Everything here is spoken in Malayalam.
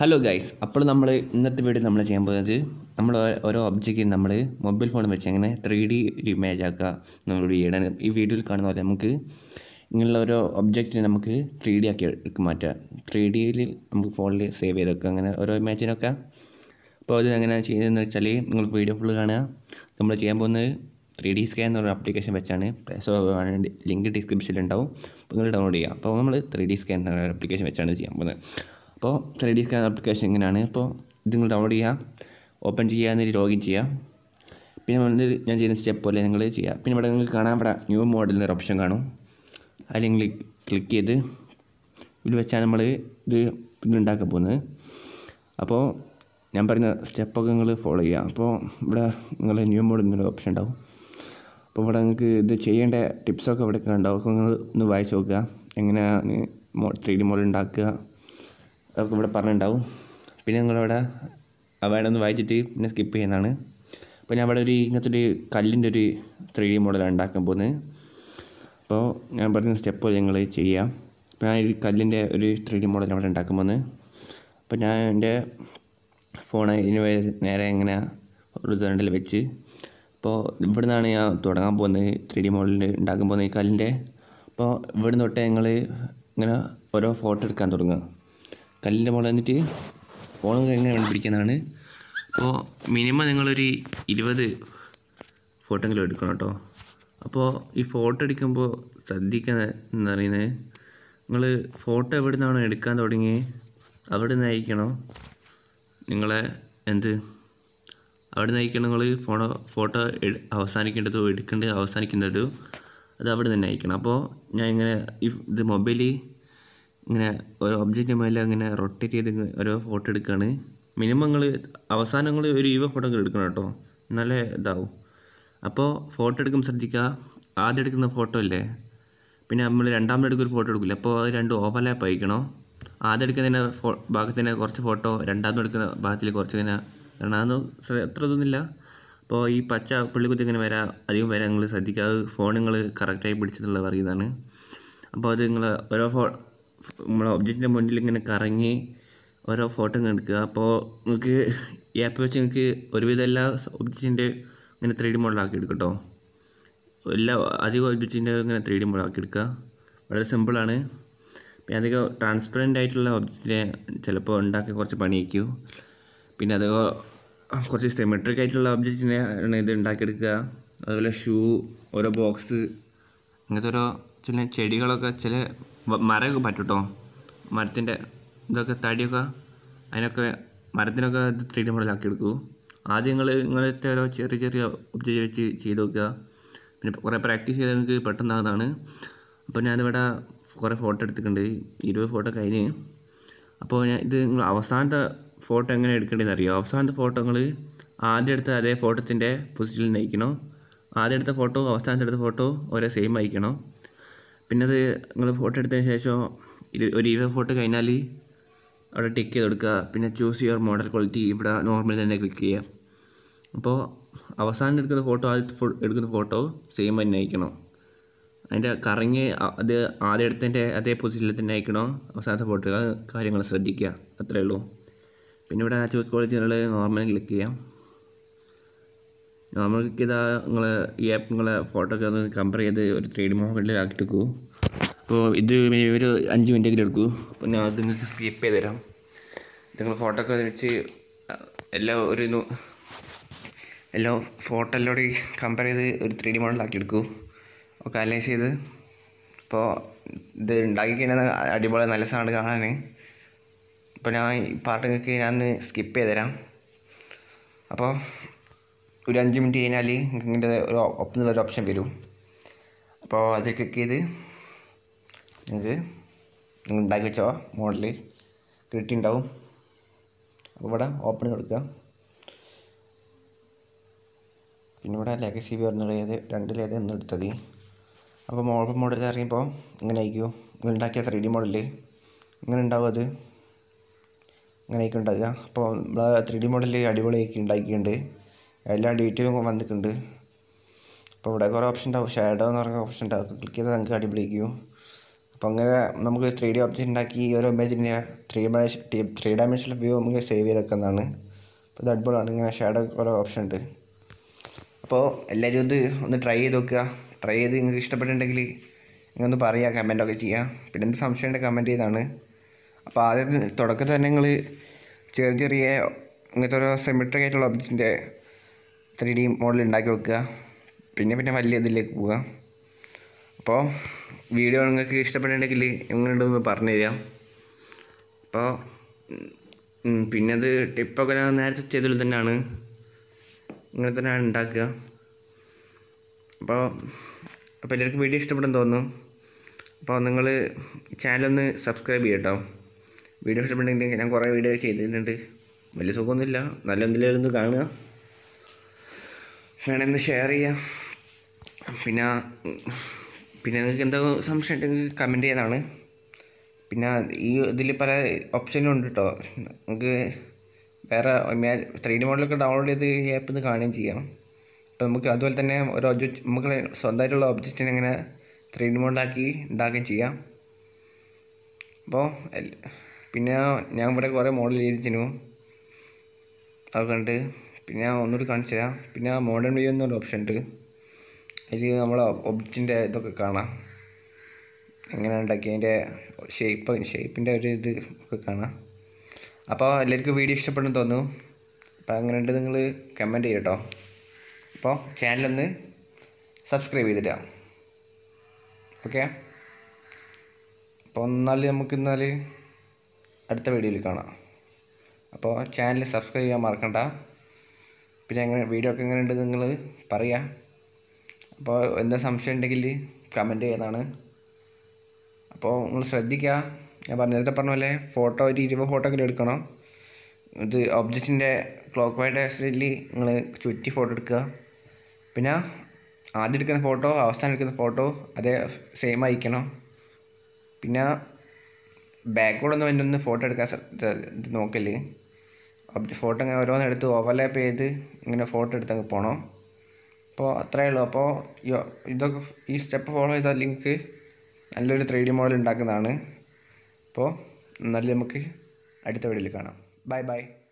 ഹലോ ഗൈസ് അപ്പോൾ നമ്മൾ ഇന്നത്തെ വീഡിയോ നമ്മൾ ചെയ്യാൻ പോകുന്നത് നമ്മൾ ഓ- ഓരോ ഒബ്ജക്റ്റ് നമ്മൾ മൊബൈൽ ഫോൺ വെച്ച് എങ്ങനെ ത്രീ ഡി ഒരു ഇമേജ് ആക്കുക നമ്മൾ വീഡിയോ ഈ വീഡിയോയിൽ കാണുന്ന പോലെ നമുക്ക് ഇങ്ങനെയുള്ള ഓരോ ഒബ്ജക്റ്റിനെ നമുക്ക് ത്രീ ഡി ആക്കി എടുക്ക് മാറ്റാം ത്രീ ഡിയിൽ നമുക്ക് ഫോണിൽ സേവ് ചെയ്ത് വെക്കാം അങ്ങനെ ഓരോ ഇമേജിനൊക്കെ അപ്പോൾ അത് എങ്ങനെ ചെയ്യുന്നതെന്ന് വെച്ചാൽ നിങ്ങൾ വീഡിയോ ഫുള്ള് കാണുക നമ്മൾ ചെയ്യാൻ പോകുന്നത് ത്രീ ഡി സ്കാൻ എന്നൊരു ആപ്ലിക്കേഷൻ വെച്ചാണ് സോ ലിങ്ക് ഡിസ്ക്രിപ്ഷനിൽ ഉണ്ടാവും അപ്പോൾ നിങ്ങൾ ഡൗൺലോഡ് ചെയ്യുക അപ്പോൾ നമ്മൾ ത്രീ ഡി സ്കാൻ എന്ന ആപ്ലിക്കേഷൻ വെച്ചാണ് ചെയ്യാൻ പോകുന്നത് അപ്പോൾ ത്രീ ഡി സ്കാൻ ആപ്ലിക്കേഷൻ എങ്ങനെയാണ് അപ്പോൾ ഇത് നിങ്ങൾ ഡൗൺലോഡ് ചെയ്യുക ഓപ്പൺ ചെയ്യുക എന്നിട്ട് ലോഗിൻ ചെയ്യുക പിന്നെ വന്ന് ഞാൻ ചെയ്യുന്ന സ്റ്റെപ്പ് പോലെ നിങ്ങൾ ചെയ്യുക പിന്നെ ഇവിടെ നിങ്ങൾക്ക് കാണാൻ ഇവിടെ ന്യൂ മോഡൽ എന്നൊരു ഓപ്ഷൻ കാണും അതിൽ നിങ്ങൾ ക്ലിക്ക് ചെയ്ത് ഇതിൽ വെച്ചാണ് നമ്മൾ ഇത് ഇതുണ്ടാക്കാൻ പോകുന്നത് അപ്പോൾ ഞാൻ പറയുന്ന സ്റ്റെപ്പൊക്കെ നിങ്ങൾ ഫോളോ ചെയ്യുക അപ്പോൾ ഇവിടെ നിങ്ങൾ ന്യൂ മോഡ് എന്നൊരു ഓപ്ഷൻ ഉണ്ടാവും അപ്പോൾ ഇവിടെ നിങ്ങൾക്ക് ഇത് ചെയ്യേണ്ട ടിപ്സൊക്കെ ഇവിടെ ഉണ്ടാവും അപ്പോൾ നിങ്ങൾ ഒന്ന് വായിച്ച് നോക്കുക എങ്ങനെയാണ് മോ ത്രീ ഡി മോഡൽ ഉണ്ടാക്കുക അതൊക്കെ ഇവിടെ പറഞ്ഞിട്ടുണ്ടാവും പിന്നെ നിങ്ങളിവിടെ വേണമെന്ന് വായിച്ചിട്ട് പിന്നെ സ്കിപ്പ് ചെയ്യുന്നതാണ് അപ്പോൾ ഞാൻ ഇവിടെ ഒരു ഇങ്ങനത്തെ ഒരു കല്ലിൻ്റെ ഒരു ത്രീ ഡി മോഡലാണ് ഉണ്ടാക്കാൻ പോകുന്നത് അപ്പോൾ ഞാൻ പറയുന്ന സ്റ്റെപ്പ് നിങ്ങൾ ചെയ്യാം അപ്പോൾ ഞാൻ ഈ കല്ലിൻ്റെ ഒരു ത്രീ ഡി മോഡൽ അവിടെ ഉണ്ടാക്കാൻ പോകുന്നത് അപ്പോൾ ഞാൻ എൻ്റെ ഫോൺ ഇതിന് വേ- നേരെ ഇങ്ങനെ ഒരു തണ്ടിൽ വെച്ച് അപ്പോൾ ഇവിടെ നിന്നാണ് ഞാൻ തുടങ്ങാൻ പോകുന്നത് ത്രീ ഡി മോഡലിൻ്റെ ഉണ്ടാക്കാൻ പോകുന്നത് ഈ കല്ലിൻ്റെ അപ്പോൾ ഇവിടെ തൊട്ട് ഞങ്ങൾ ഇങ്ങനെ ഓരോ ഫോട്ടോ എടുക്കാൻ തുടങ്ങുക കല്ലിൻ്റെ മുകളിൽ എന്നിട്ട് ഫോൺ എങ്ങനെ കണ്ടുപിടിക്കുന്നതാണ് അപ്പോൾ മിനിമം നിങ്ങളൊരു ഇരുപത് ഫോട്ടോയെങ്കിലും എടുക്കണം കേട്ടോ അപ്പോൾ ഈ ഫോട്ടോ എടുക്കുമ്പോൾ ശ്രദ്ധിക്കുന്ന എന്ന് പറയുന്നത് നിങ്ങൾ ഫോട്ടോ എവിടെ നിന്നാണ് എടുക്കാൻ തുടങ്ങി അവിടെ നിന്നായിരിക്കണം നിങ്ങളെ എന്ത് അവിടെ നിന്നായിരിക്കണം നിങ്ങൾ ഫോട്ടോ ഫോട്ടോ എട്- അവസാനിക്കേണ്ടതോ എടുക്കേണ്ടത് അവസാനിക്കുന്നതോ അത് അവിടെ തന്നെ ആയിരിക്കണം അപ്പോൾ ഞാൻ ഇങ്ങനെ ഈ ഇത് മൊബൈലിൽ ഇങ്ങനെ ഓരോ ഒബ്ജക്റ്റിൻ്റെ മേലെ അങ്ങനെ റൊട്ടേറ്റ് ചെയ്ത് ഇങ്ങ് ഓരോ ഫോട്ടോ എടുക്കുകയാണ് മിനിമം നിങ്ങൾ അവസാനം നിങ്ങൾ ഒരു ഇരുപത് ഫോട്ടോ എടുക്കണം കേട്ടോ എന്നാലേ ഇതാവും അപ്പോൾ ഫോട്ടോ എടുക്കുമ്പോൾ ശ്രദ്ധിക്കുക ആദ്യം എടുക്കുന്ന ഫോട്ടോ അല്ലേ പിന്നെ നമ്മൾ രണ്ടാമത് എടുക്കുന്ന ഒരു ഫോട്ടോ എടുക്കില്ല അപ്പോൾ അത് രണ്ട് ഓവർലാപ്പ് ആയിരിക്കണം ആദ്യം എടുക്കുന്നതിൻ്റെ ഫോ ഭാഗത്തിൻ്റെ കുറച്ച് ഫോട്ടോ രണ്ടാമത് എടുക്കുന്ന ഭാഗത്തിൽ കുറച്ച് ഇങ്ങനെ രണ്ടാമത് ശ്ര- അത്ര ഇതൊന്നുമില്ല അപ്പോൾ ഈ പച്ച പുള്ളിക്കുത്തി ഇങ്ങനെ വരാം അധികം വരാൻ നിങ്ങൾ ശ്രദ്ധിക്കുക അത് ഫോൺ നിങ്ങൾ കറക്റ്റായി പിടിച്ചെന്നുള്ള പറയുന്നതാണ് അപ്പോൾ അത് നിങ്ങൾ ഓരോ ഫോ നമ്മളെ ഒബ്ജക്റ്റിൻ്റെ മുന്നിൽ ഇങ്ങനെ കറങ്ങി ഓരോ ഫോട്ടോ ഇങ്ങനെ എടുക്കുക അപ്പോൾ നിങ്ങൾക്ക് ഈ ആപ്പ് വെച്ച് നിങ്ങൾക്ക് ഒരുവിധം എല്ലാ ഒബ്ജക്റ്റിൻ്റെ ഇങ്ങനെ ത്രീ ഡി മോഡലാക്കി എടുക്കും കേട്ടോ എല്ലാ അധികം ഒബ്ജക്റ്റിൻ്റെ ഇങ്ങനെ ത്രീ ഡി മോഡലാക്കി എടുക്കുക വളരെ സിമ്പിളാണ് പിന്നെ അധികം ട്രാൻസ്പെറൻ്റ് ആയിട്ടുള്ള ഒബ്ജക്റ്റിനെ ചിലപ്പോൾ ഉണ്ടാക്കാൻ കുറച്ച് പണിയായിരിക്കും പിന്നെ അത് കുറച്ച് സിമെട്രിക് ആയിട്ടുള്ള ഒബ്ജക്റ്റിനെ ആണ് ഇത് ഉണ്ടാക്കിയെടുക്കുക അതുപോലെ ഷൂ ഓരോ ബോക്സ് അങ്ങനത്തെ ഓരോ ചില ചെടികളൊക്കെ ചില വ- മരമൊക്കെ പറ്റും കേട്ടോ മരത്തിൻ്റെ ഇതൊക്കെ തടിയൊക്കെ അതിനൊക്കെ മരത്തിനൊക്കെ ഇത് ത്രീ ഡി മോഡലാക്കി എടുക്കൂ ആദ്യം നിങ്ങൾ ഇങ്ങനത്തെ ഓരോ ചെറിയ ചെറിയ ഒബ്ജക്റ്റ് വെച്ച് ചെയ്ത് നോക്കുക പിന്നെ കുറേ പ്രാക്ടീസ് ചെയ്താൽ നിങ്ങൾക്ക് പെട്ടെന്നാകുന്നതാണ് അപ്പോൾ ഞാനിവിടെ കുറേ ഫോട്ടോ എടുത്തിട്ടുണ്ട് ഇരുപത് ഫോട്ടോ കഴിഞ്ഞ് അപ്പോൾ ഞാൻ ഇത് നിങ്ങൾ അവസാനത്തെ ഫോട്ടോ എങ്ങനെ എടുക്കേണ്ടതെന്ന് അറിയോ അവസാനത്തെ ഫോട്ടോ നിങ്ങൾ ആദ്യം എടുത്ത അതേ ഫോട്ടോത്തിൻ്റെ പൊസിഷനിൽ നയിക്കണോ ആദ്യം എടുത്ത ഫോട്ടോ അവസാനത്തെ എടുത്ത ഫോട്ടോ ഒരേ സെയിം ആയിരിക്കണം പിന്നെ അത് നിങ്ങൾ ഫോട്ടോ എടുത്തതിന് ശേഷം ഇരു- ഒരു ഇരുപത് ഫോട്ടോ കഴിഞ്ഞാൽ അവിടെ ടിക്ക് ചെയ്ത് കൊടുക്കുക പിന്നെ ചൂസ് യുവർ മോഡൽ ക്വാളിറ്റി ഇവിടെ നോർമൽ തന്നെ ക്ലിക്ക് ചെയ്യുക അപ്പോൾ അവസാനം എടുക്കുന്ന ഫോട്ടോ ആദ്യത്തെ ഫോ എടുക്കുന്ന ഫോട്ടോ സെയിം തന്നെ ആയിരിക്കണം അതിൻ്റെ കറങ്ങി അ- അത് ആദ്യം എടുത്തതിൻ്റെ അതേ പൊസിഷനിൽ തന്നെ ആയിരിക്കണോ അവസാനത്തെ ഫോട്ടോ ആ കാര്യങ്ങൾ ശ്രദ്ധിക്കുക അത്രേ ഉള്ളൂ പിന്നെ ഇവിടെ ചൂസ് ക്വാളിറ്റി നിങ്ങൾ നോർമൽ ക്ലിക്ക് ചെയ്യാം നോർമൽ ക്ലിക്ക് ചെയ്താൽ നിങ്ങൾ ഈ ആപ്പ് നിങ്ങളെ ഫോട്ടോ ഒക്കെ ഒന്ന് കമ്പയർ ചെയ്ത് ഒരു ത്രീ ഡി മോഡലിൽ ആക്കിയിട്ട് വെക്കൂ അപ്പോൾ ഇത് ഒരു അഞ്ച് മിനിറ്റ് എടുക്കൂ അപ്പോൾ ഞാൻ അത് നിങ്ങൾക്ക് സ്കിപ്പ് ചെയ്ത് തരാം നിങ്ങൾ ഫോട്ടോ ഒക്കെ വെച്ച് എല്ലാം ഒരു നു- എല്ലാം ഫോട്ടോ എല്ലാം കൂടി കമ്പയർ ചെയ്ത് ഒരു ത്രീ ഡി മോഡലാക്കി എടുക്കൂ ഒക്കെ അനലൈസ് ചെയ്ത് ഇപ്പോൾ ഇത് ഉണ്ടാക്കി കഴിഞ്ഞാൽ അടിപൊളി നല്ല സാധനം കാണാൻ അപ്പോൾ ഞാൻ ഈ പാട്ട് നിങ്ങൾക്ക് ഞാൻ സ്കിപ്പ് ചെയ്ത് തരാം അപ്പോൾ ഒരു അഞ്ച് മിനിറ്റ് കഴിഞ്ഞാൽ നിങ്ങൾക്ക് ഇങ്ങനെ ഒരു ഒപ്പം ഒരു ഓപ്ഷൻ വരും അപ്പോൾ അത് ക്ലിക്ക് ചെയ്ത് നിങ്ങൾക്ക് നിങ്ങൾ ഉണ്ടാക്കി വെച്ചോ മോഡൽ കിട്ടിയിട്ടുണ്ടാവും അപ്പോൾ ഇവിടെ ഓപ്പൺ കൊടുക്കുക പിന്നെ ഇവിടെ ലെഗസി വരുന്നത് ഏത് രണ്ടിലേത് ഒന്ന് എടുത്തത് അപ്പോൾ മോഡൽ മോഡൽ അറിയുമ്പോൾ ഇങ്ങനെ ആയിരിക്കും നിങ്ങൾ ഉണ്ടാക്കിയ ത്രീ ഡി മോഡൽ ഇങ്ങനെ ഉണ്ടാവും അത് ഇങ്ങനെ ആയിരിക്കും ഉണ്ടാക്കുക അപ്പോൾ നമ്മൾ ത്രീ ഡി മോഡൽ അടിപൊളിയാക്കി ഉണ്ടാക്കിയിട്ടുണ്ട് എല്ലാ ഡീറ്റെയിലും വന്നിട്ടുണ്ട് അപ്പോൾ ഇവിടെ കുറേ ഓപ്ഷൻ ഉണ്ടാവും ഷാഡോ എന്ന് പറഞ്ഞ ഓപ്ഷൻ ഉണ്ടാവും ക്ലിക്ക് ചെയ്താൽ നിങ്ങൾക്ക് അടിപൊളിയായിരിക്കും അപ്പോൾ അങ്ങനെ നമുക്ക് ത്രീ ഡി ഒബ്ജക്റ്റ് ഉണ്ടാക്കി ഈ ഒരു ഇമേജിനെ ത്രീ ത്രീ ഡയമെൻഷണൽ വ്യൂ നമുക്ക് സേവ് ചെയ്ത് വെക്കുന്നതാണ് അപ്പോൾ ഇത് അടിപൊളിയാണ് ഇങ്ങനെ ഷാഡോ ഓരോ ഓപ്ഷൻ ഉണ്ട് അപ്പോൾ എല്ലാവരും ഇത് ഒന്ന് ട്രൈ ചെയ്ത് നോക്കുക ട്രൈ ചെയ്ത് നിങ്ങൾക്ക് ഇഷ്ടപ്പെട്ടിട്ടുണ്ടെങ്കിൽ നിങ്ങൾ ഒന്ന് പറയുക കമൻറ്റൊക്കെ ചെയ്യുക പിന്നെ എന്ത് സംശയം ഉണ്ടെങ്കിൽ കമൻറ്റ് ചെയ്താണ് അപ്പോൾ ആദ്യം തുടക്കത്തിൽ തന്നെ നിങ്ങൾ ചെറിയ ചെറിയ ഇങ്ങനത്തെ ഓരോ സെമിട്രിക് ആയിട്ടുള്ള ഒബ്ജക്റ്റിൻ്റെ ത്രീ ഡി മോഡൽ ഉണ്ടാക്കി വെക്കുക പിന്നെ പിന്നെ വലിയ ഇതിലേക്ക് പോവുക അപ്പോൾ വീഡിയോ നിങ്ങൾക്ക് ഇഷ്ടപ്പെട്ടിട്ടുണ്ടെങ്കിൽ എങ്ങനെയുണ്ടെന്ന് പറഞ്ഞു തരാം അപ്പോൾ ഉം, പിന്നെ അത് ടിപ്പൊക്കെ ഞാൻ നേരത്തെ ചെയ്തതിൽ തന്നെയാണ് ഇങ്ങനെ തന്നെയാണ് ഉണ്ടാക്കുക അപ്പോൾ അപ്പോൾ എല്ലാവർക്കും വീഡിയോ ഇഷ്ടപ്പെടുന്നു തോന്നുന്നു അപ്പോൾ നിങ്ങൾ ചാനലൊന്ന് സബ്സ്ക്രൈബ് ചെയ്യട്ടോ വീഡിയോ ഇഷ്ടപ്പെട്ടുണ്ടെങ്കിൽ ഞാൻ കുറേ വീഡിയോ ചെയ്തിട്ടുണ്ട് വലിയ സുഖമൊന്നുമില്ല നല്ല എന്തെങ്കിലും ഒന്ന് കാണുക വേണമെന്ന് ഷെയർ ചെയ്യാം പിന്നെ ഉം, പിന്നെ നിങ്ങൾക്ക് എന്തോ സംശയം ഉണ്ടെങ്കിൽ കമൻറ്റ് ചെയ്താണ് പിന്നെ ഈ ഇതിൽ പല ഓപ്ഷനും ഉണ്ട് കേട്ടോ നമുക്ക് വേറെ ത്രീ ഡി മോഡലൊക്കെ ഡൗൺലോഡ് ചെയ്ത് ഈ ആപ്പിൽ നിന്ന് കാണുകയും ചെയ്യാം അപ്പോൾ നമുക്ക് അതുപോലെ തന്നെ ഒരു ഒബ്ജക്റ്റ് നമുക്ക് സ്വന്തമായിട്ടുള്ള ഒബ്ജക്റ്റിനെ ഇങ്ങനെ ത്രീ ഡി മോഡലാക്കി ഉണ്ടാക്കുകയും ചെയ്യാം അപ്പോൾ എൽ- പിന്നെ ഞാൻ ഇവിടെ കുറേ മോഡൽ ചെയ്തിരുന്നു അത് കണ്ട് പിന്നെ ഞാൻ ഒന്നുകൂടി കാണിച്ചു തരാം പിന്നെ മോഡേൺ വ്യൂ എന്നൊരു ഓപ്ഷൻ ഉണ്ട് അതിൽ നമ്മൾ ഒബ്ജക്റ്റിൻ്റെ ഇതൊക്കെ കാണാം എങ്ങനെ ഉണ്ടാക്കി അതിൻ്റെ ഷേപ്പ് ഷേപ്പിൻ്റെ ഒരു ഇത് ഒക്കെ കാണാം അപ്പോൾ എല്ലാവർക്കും വീഡിയോ ഇഷ്ടപ്പെടുന്നു തോന്നുന്നു അപ്പോൾ അങ്ങനെ ഉണ്ട് നിങ്ങൾ കമൻറ്റ് ചെയ്യട്ടോ അപ്പോൾ ചാനലൊന്ന് സബ്സ്ക്രൈബ് ചെയ്തിട്ടാ ഓക്കെ അപ്പോൾ എന്നാൽ നമുക്ക് എന്നാൽ അടുത്ത വീഡിയോയിൽ കാണാം അപ്പോൾ ചാനൽ സബ്സ്ക്രൈബ് ചെയ്യാൻ മറക്കണ്ട പിന്നെ എങ്ങനെ വീഡിയോ ഒക്കെ എങ്ങനെ ഉണ്ട് നിങ്ങൾ പറയുക അപ്പോൾ എന്താ സംശയം ഉണ്ടെങ്കിൽ കമൻറ്റ് ചെയ്യുന്നതാണ് അപ്പോൾ നിങ്ങൾ ശ്രദ്ധിക്കുക ഞാൻ പറഞ്ഞ നേരത്തെ പറഞ്ഞ പോലെ ഫോട്ടോ ഒരു ഇരുപത് ഫോട്ടോ ഒക്കെ എടുക്കണം ഇത് ഒബ്ജക്റ്റിൻ്റെ ക്ലോക്ക് വൈഡ് ഡയറക്ഷനിൽ നിങ്ങൾ ചുറ്റി ഫോട്ടോ എടുക്കുക പിന്നെ ആദ്യം എടുക്കുന്ന ഫോട്ടോ അവസാനം എടുക്കുന്ന ഫോട്ടോ അതേ സെയിം ആയിരിക്കണം പിന്നെ ബാക്കോടെ ഒന്ന് എൻ്റെ ഒന്ന് ഫോട്ടോ എടുക്കാൻ ശ്ര- ഇത് ഇത് നോക്കല് ഫോട്ടോ ഇങ്ങനെ ഓരോന്ന് എടുത്ത് ഓവർലാപ്പ് ചെയ്ത് ഇങ്ങനെ ഫോട്ടോ എടുത്ത് അങ്ങ് പോകണം അപ്പോൾ അത്രയേ ഉള്ളൂ അപ്പോൾ ഈ- ഇതൊക്കെ ഈ സ്റ്റെപ്പ് ഫോളോ ചെയ്താൽ നിങ്ങൾക്ക് നല്ലൊരു ത്രീ ഡി മോഡൽ ഉണ്ടാക്കുന്നതാണ് അപ്പോൾ എന്നാലും നമുക്ക് അടുത്ത വീഡിയോയിൽ കാണാം ബൈ ബൈ